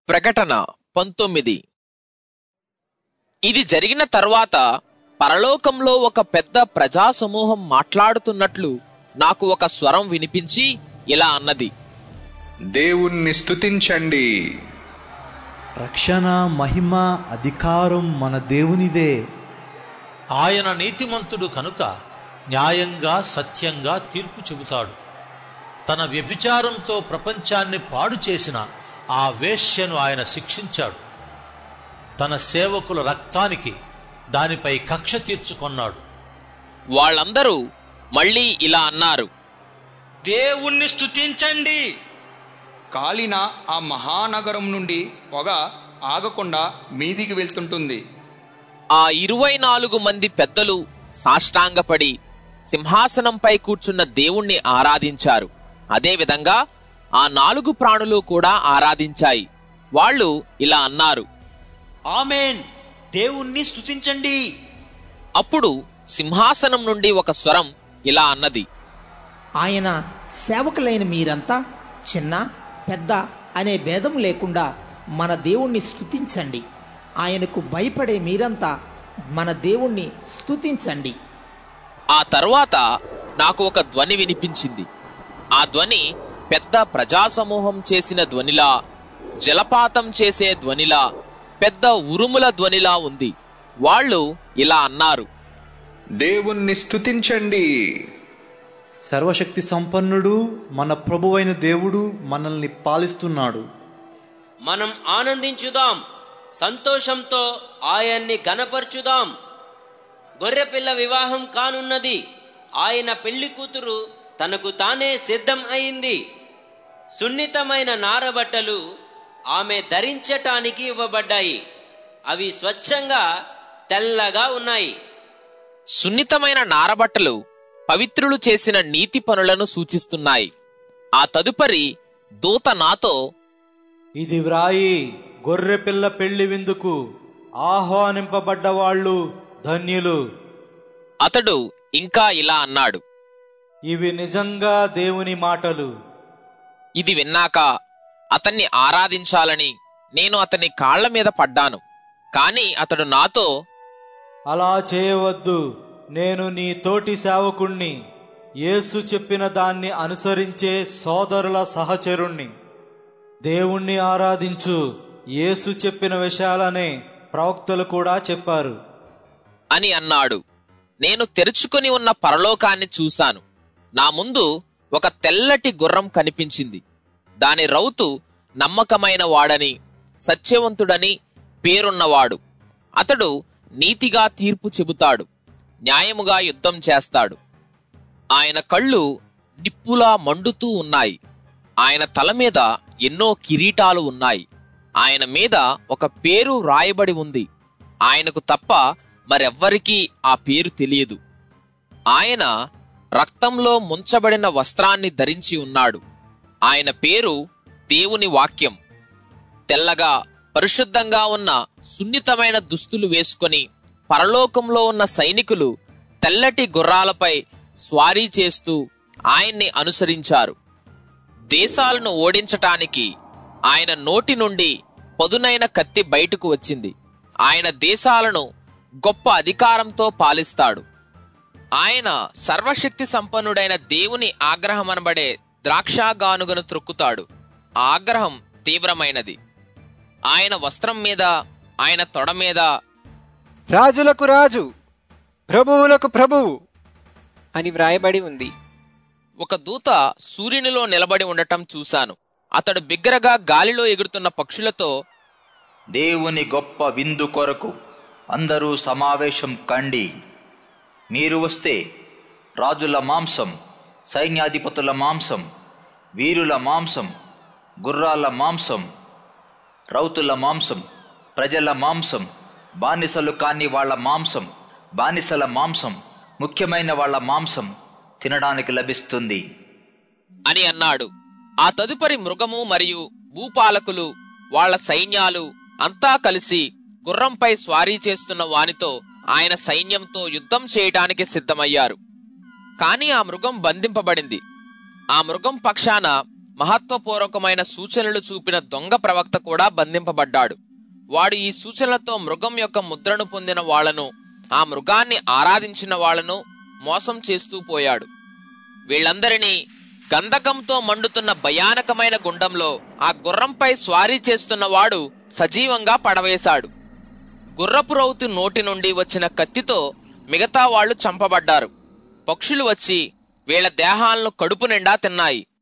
ప్రకటన పంతొమ్మిది ఇది జరిగిన తర్వాత పరలోకంలో ఒక పెద్ద ప్రజా సమూహం మాట్లాడుతున్నట్లు నాకు ఒక స్వరం వినిపించి ఇలా అన్నది దేవుణ్ణి స్తుతించండి రక్షణ మహిమ అధికారం మన దేవునిదే ఆయన నీతిమంతుడు కనుక న్యాయంగా సత్యంగా తీర్పు చెబుతాడు తన వ్యభిచారంతో ప్రపంచాన్ని పాడు చేసిన ఆ వేశ్యను ఆయన శిక్షించాడు తన సేవకుల రక్తానికి దానిపై కక్ష తీర్చుకొన్నాడు వాళ్ళందరూ మళ్ళీ ఇలా అన్నారు దేవుణ్ణి స్తుతించండి కాలిన ఆ మహానగరం నుండి పొగ ఆగకుండా మీదికి వెళ్తుంటుంది ఆ ఇరవై నాలుగు మంది పెద్దలు సాష్టాంగపడి సింహాసనంపై కూర్చున్న దేవుణ్ణి ఆరాధించారు అదేవిధంగా ఆ నాలుగు ప్రాణులు కూడా ఆరాధించాయి వాళ్ళు ఇలా అన్నారు ఆమెన్ దేవుణ్ణి స్తుతించండి అప్పుడు సింహాసనం నుండి ఒక స్వరం ఇలా అన్నది ఆయన సేవకులైన మీరంతా చిన్న పెద్ద అనే భేదం లేకుండా మన దేవుణ్ణి స్తుతించండి ఆయనకు భయపడే మీరంతా మన దేవుణ్ణి స్తుతించండి ఆ తర్వాత నాకు ఒక ధ్వని వినిపించింది ఆ ధ్వని పెద్ద ప్రజాసమూహం చేసిన ధ్వనిలా జలపాతం చేసే ధ్వనిలా పెద్ద ఉరుముల ధ్వనిలా ఉంది వాళ్ళు ఇలా అన్నారు దేవుణ్ణి స్తుతించండి సర్వశక్తి సంపన్నుడు మన ప్రభువైన దేవుడు మనల్ని పాలిస్తున్నాడు మనం ఆనందించుదాం సంతోషంతో ఆయన్ని గనపరచుదాం గొర్రెపిల్ల వివాహం కానున్నది ఆయన పెళ్లి కూతురు తనకు తానే సిద్ధం అయింది సున్నితమైన నారబట్టలు ఆమె ధరించటానికి ఇవ్వబడ్డాయి అవి స్వచ్ఛంగా తెల్లగా ఉన్నాయి సున్నితమైన నారబట్టలు పవిత్రులు చేసిన నీతి పనులను సూచిస్తున్నాయి ఆ తదుపరి దూత నాతో ఇది వ్రాయి గొర్రెపిల్ల పెళ్లి విందుకు ఆహ్వానింపబడ్డ వాళ్ళు ధన్యులు అతడు ఇంకా ఇలా అన్నాడు ఇవి నిజంగా దేవుని మాటలు ఇది విన్నాక అతన్ని ఆరాధించాలని నేను అతని కాళ్ల మీద పడ్డాను కాని అతడు నాతో అలా చేయవద్దు నేను నీ తోటి సేవకుణ్ణి యేసు చెప్పిన దాన్ని అనుసరించే సోదరుల సహచరుణ్ణి దేవుణ్ణి ఆరాధించు యేసు చెప్పిన విషయాలనే ప్రవక్తలు కూడా చెప్పారు అని అన్నాడు నేను తెరుచుకొని ఉన్న పరలోకాన్ని చూశాను నా ముందు ఒక తెల్లటి గుర్రం కనిపించింది దాని రౌతు నమ్మకమైన వాడని సత్యవంతుడని పేరున్నవాడు అతడు నీతిగా తీర్పు చెబుతాడు న్యాయముగా యుద్ధం చేస్తాడు ఆయన కళ్ళు నిప్పులా మండుతూ ఉన్నాయి ఆయన తల మీద ఎన్నో కిరీటాలు ఉన్నాయి ఆయన మీద ఒక పేరు రాయబడి ఉంది ఆయనకు తప్ప మరెవ్వరికీ ఆ పేరు తెలియదు ఆయన రక్తంలో ముంచబడిన వస్త్రాన్ని ధరించి ఉన్నాడు ఆయన పేరు దేవుని వాక్యం తెల్లగా పరిశుద్ధంగా ఉన్న సున్నితమైన దుస్తులు వేసుకొని పరలోకంలో ఉన్న సైనికులు తెల్లటి గుర్రాలపై స్వారీ చేస్తూ ఆయన్ని అనుసరించారు దేశాలను ఓడించటానికి ఆయన నోటి నుండి పదునైన కత్తి బయటకు వచ్చింది ఆయన దేశాలను గొప్ప అధికారంతో పాలిస్తాడు ఆయన సర్వశక్తి సంపన్నుడైన దేవుని ఆగ్రహమనబడే ద్రాక్షాగానుగను త్రొక్కుతాడు ఆ ఆగ్రహం తీవ్రమైనది ఆయన వస్త్రం మీద ఆయన తొడ మీద రాజులకు రాజు ప్రభువులకు ప్రభువు అని వ్రాయబడి ఉంది ఒక దూత సూర్యునిలో నిలబడి ఉండటం చూశాను అతడు బిగ్గరగా గాలిలో ఎగురుతున్న పక్షులతో దేవుని గొప్ప విందు కొరకు అందరూ సమావేశం కండి మీరు వస్తే రాజుల మాంసం సైన్యాధిపతుల మాంసం వీరుల మాంసం గుర్రాల మాంసం రౌతుల మాంసం ప్రజల మాంసం బానిసలు కాని వాళ్ళ మాంసం బానిసల మాంసం ముఖ్యమైన వాళ్ళ మాంసం తినడానికి లభిస్తుంది అని అన్నాడు ఆ తదుపరి మృగము మరియు భూపాలకులు వాళ్ళ సైన్యాలు అంతా కలిసి గుర్రంపై స్వారీ చేస్తున్న వానితో ఆయన సైన్యంతో యుద్ధం చేయడానికి సిద్ధమయ్యారు కాని ఆ మృగం బంధింపబడింది ఆ మృగం పక్షాన మహత్వపూర్వకమైన సూచనలు చూపిన దొంగ ప్రవక్త కూడా బంధింపబడ్డాడు వాడు ఈ సూచనలతో మృగం యొక్క ముద్రను పొందిన వాళ్లను ఆ మృగాన్ని ఆరాధించిన వాళ్లను మోసం చేస్తూ పోయాడు వీళ్ళందరినీ గంధకంతో మండుతున్న భయానకమైన గుండంలో ఆ గుర్రంపై స్వారీ చేస్తున్న వాడు సజీవంగా పడవేశాడు గుర్రపు రౌతు నోటి నుండి వచ్చిన కత్తితో మిగతా వాళ్ళు చంపబడ్డారు పక్షులు వచ్చి వీళ్ల దేహాలను కడుపు నిండా తిన్నాయి